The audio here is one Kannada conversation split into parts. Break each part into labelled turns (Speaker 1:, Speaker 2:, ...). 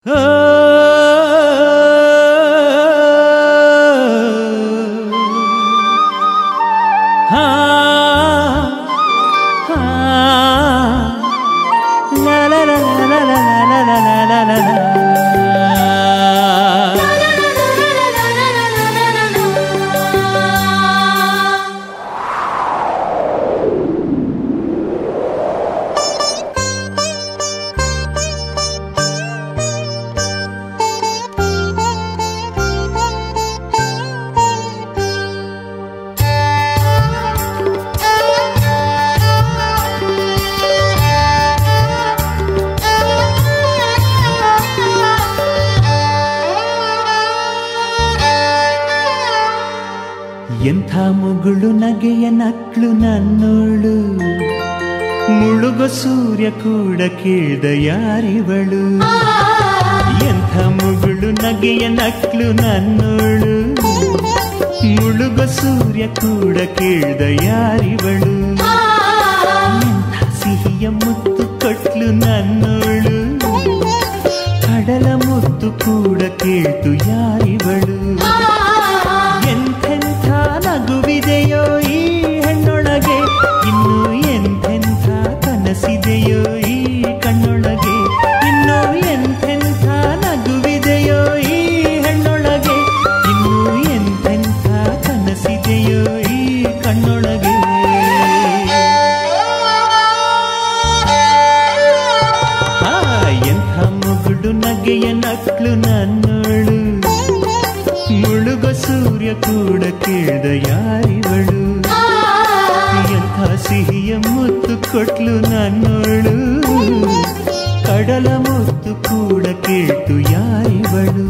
Speaker 1: ಹಾ ಹಾ ಲಾ ಲಾ ಲಾ ಲಾ ಲಾ ಲಾ ಲಾ ಲಾ ಲಾ ಲಾ ಎಂಥ ಮುಗುಳು ನಗೆಯ ನಕ್ಳು ನನ್ನೋಳು ಮುಳುಗ ಸೂರ್ಯ ಕೂಡ ಕೇಳ್ದ ಯಾರಿವಳು ಎಂಥ ಮುಗುಳು ನಗೆಯ ನಕ್ಳು ನನ್ನೋಳು ಮುಳುಗ ಸೂರ್ಯ ಕೂಡ ಕೇಳ್ದ ಯಾರಿವಳು ಎಂಥ ಸಿಹಿಯ ಮುತ್ತು ಕೊಟ್ಲು ನನ್ನೋಳು ಕಡಲ ಮುತ್ತು ಕೂಡ ಕೇಳ್ತು ಯಾರಿವಳು ಎಂಥೆಂಥ ನಗುವಿದೆಯೋ ಈ ಹೆಣ್ಣೊಳಗೆ ಇನ್ನು ಎಂಥೆಂಥ ಕನಸಿದೆಯೋ ಈ ಕಣ್ಣೊಳಗೆ ಇನ್ನು ಎಂಥೆಂಥ ನಗುವಿದೆಯೋ ಈ ಹೆಣ್ಣೊಳಗೆ ಇನ್ನು ಎಂಥೆಂಥ ಕನಸಿದೆಯೋ ಈ ಕಣ್ಣೊಳಗೆ ಆ, ಎಂಥ ಮುಗುಡು ನಗೆಯ ನಕ್ಳು ನನ್ನೋಳು ಮುಳುಗ ಸೂರ್ಯ ಕೂಡ ಕೇಳ್ದ ಯಾರಿವಳು ಎಂಥ ಸಿಹಿಯ ಮುತ್ತು ಕೊಟ್ಲು ನನ್ನೋಳು ಕಡಲ ಮುತ್ತು ಕೂಡ ಕೇಳ್ತು ಯಾರಿವಳು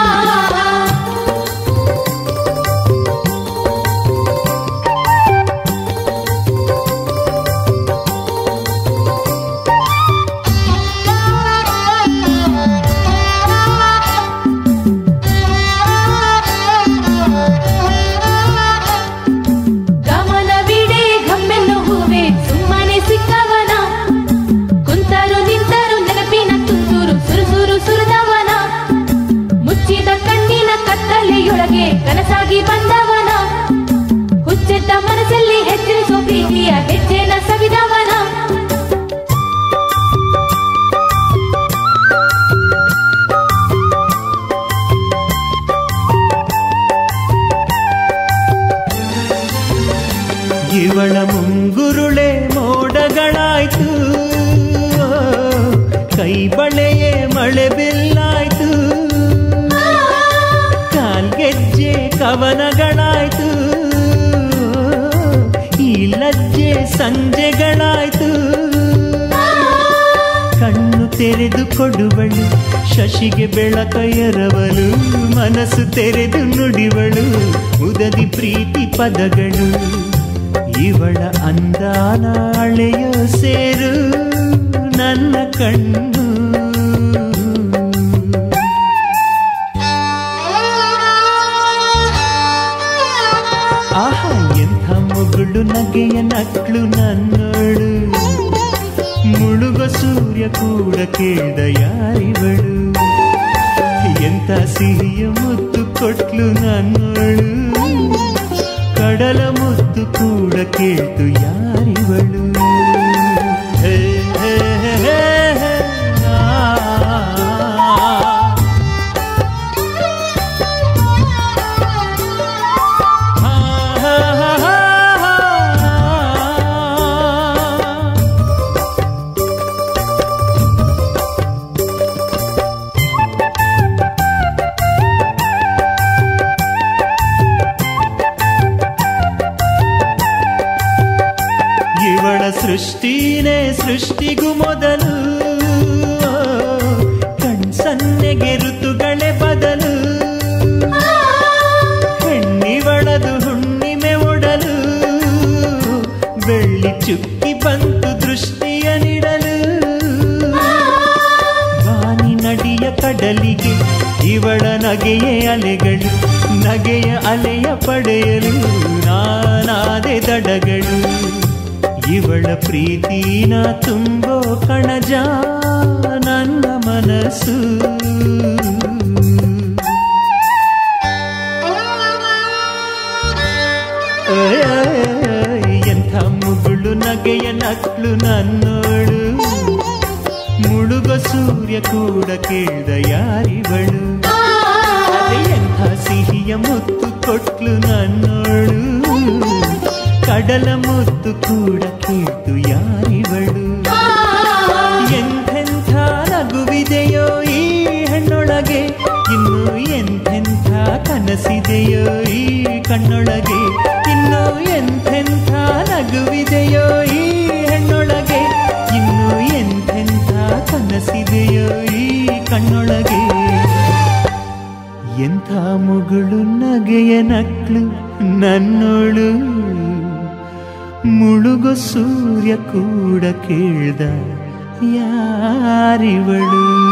Speaker 2: ಗಮನವಿಡೆ ಗಮ್ಮೆನ್ನು ಹೂವೆ ಸುಮ್ಮನೆ ಸಿಕ್ಕವನ ಕುಂತರು ನಿಂತರು ನೆನಪಿನ ತುಂತುರು ಸುರುಸುರು ಸುರಿದವನ ಮುಚ್ಚಿದ ಕಣ್ಣಿನ ಕತ್ತಲೆಯೊಳಗೆ ಕನಸಾಗಿ ಬಂದವನ ಹುಚ್ಚೆದ್ದ ಮನಸ್ಸಲ್ಲಿ ಹೆಚ್ಚಿನ ಪ್ರೀತಿಯ ಹೆಜ್ಜೆನ ಸವಿದವನ
Speaker 1: ಇವಳ ಮುಂಗುರುಳೆ ಮೋಡಗಳಾಯ್ತು ಕೈ ಬಳೆಯೇ ಮಳೆ ಬಿಲ್ಲಾಯ್ತು ಕಾಲ್ಗೆಜ್ಜೆ ಕವನಗಳಾಯ್ತು ಈ ಲಜ್ಜೆ ಸಂಜೆಗಳಾಯ್ತು ಕಣ್ಣು ತೆರೆದು ಕೊಡುವಳು ಶಶಿಗೆ ಬೆಳಕ ಎರವಲು ಮನಸ್ಸು ತೆರೆದು ನುಡಿವಳು ಉದದಿ ಪ್ರೀತಿ ಪದಗಳು ಇವಳ ಅಂದಾನ ಅಳೆಯೋ ಸೇರು ನನ್ನ ಕಣ್ಣು ಆಹಾ ಎಂಥ ಮುಗುಳು ನಗೆಯ ನಕ್ಳು ನನ್ನೋಳು ಮುಳುಗ ಸೂರ್ಯ ಕೂಡ ಕೇಳ್ದ ಯಾರಿವಳು ಎಂಥ ಸಿಹಿಯ ಮುತ್ತು ಕೊಟ್ಲು ನನ್ನೋಳು ಕಡಲ ಮುತ್ತು ಕೂಡ ಕೇಳ್ತು ಯಾರಿವಳು ಹೇ, ಹೇ, ಹೇ, ಹೇ, ಹೇ, ಆ. ಹಾ, ಹಾ, ಹಾ, ಹಾ, ಹಾ. ಇವಳ ಸೃಷ್ಟಿನೇ ಸೃಷ್ಟಿಗೂ ಮೊದಲು ಕಣ್ಸನ್ನೆಗೆ ಋತುಗಳೇ ಬದಲು ಹೆಣ್ಣಿವಳದು ಹುಣ್ಣಿಮೆ ಒಡಲು ಬೆಳ್ಳಿ ಚುಕ್ಕಿ ಬಂತು ದೃಷ್ಟಿಯ ನೀಡಲು ವಾನಿ ನಡಿಯ ಕಡಲಿಗೆ ಇವಳ ನಗೆಯೇ ಅಲೆಗಳು ನಗೆಯ ಅಲೆಯ ಪಡೆಯಲು ನಾನಾದೆ ದಡಗಳು ಇವಳ ಪ್ರೀತಿನ ತುಂಬೋ ಕಣಜ ನನ್ನ ಮನಸ್ಸು ಏಯ್, ಎಂಥ ಮುಗುಳು ನಗೆಯ ನಕ್ಳು ನನ್ನೋಳು ಮುಳುಗ ಸೂರ್ಯ ಕೂಡ ಕೇಳ್ದ ಯಾರಿವಳು ಅದೇ ಎಂಥ ಸಿಹಿಯ ಮುತ್ತು ಕೊಟ್ಲು ನನ್ನೋಳು ಕಡಲ ಮುತ್ತು ಕೂಡ ಕೇಳ್ತು ಯಾರಿವಳು ಎಂಥೆಂಥ ನಗುವಿದೆಯೋ ಈ ಹೆಣ್ಣೊಳಗೆ ಇನ್ನು ಎಂಥೆಂಥ ಕನಸಿದೆಯೋ ಈ ಕಣ್ಣೊಳಗೆ ಇನ್ನು ಎಂಥೆಂಥ ನಗುವಿದೆಯೋ ಈ ಹೆಣ್ಣೊಳಗೆ ಇನ್ನು ಎಂಥೆಂಥ ಕನಸಿದೆಯೋ ಈ ಕಣ್ಣೊಳಗೆ ಎಂಥ ಮುಗುಳು ನಗೆಯ ನಕ್ಳು ನನ್ನೋಳು ಮುಳುಗು ಸೂರ್ಯ ಕೂಡ ಕೇಳ್ದ ಯಾರಿವಳು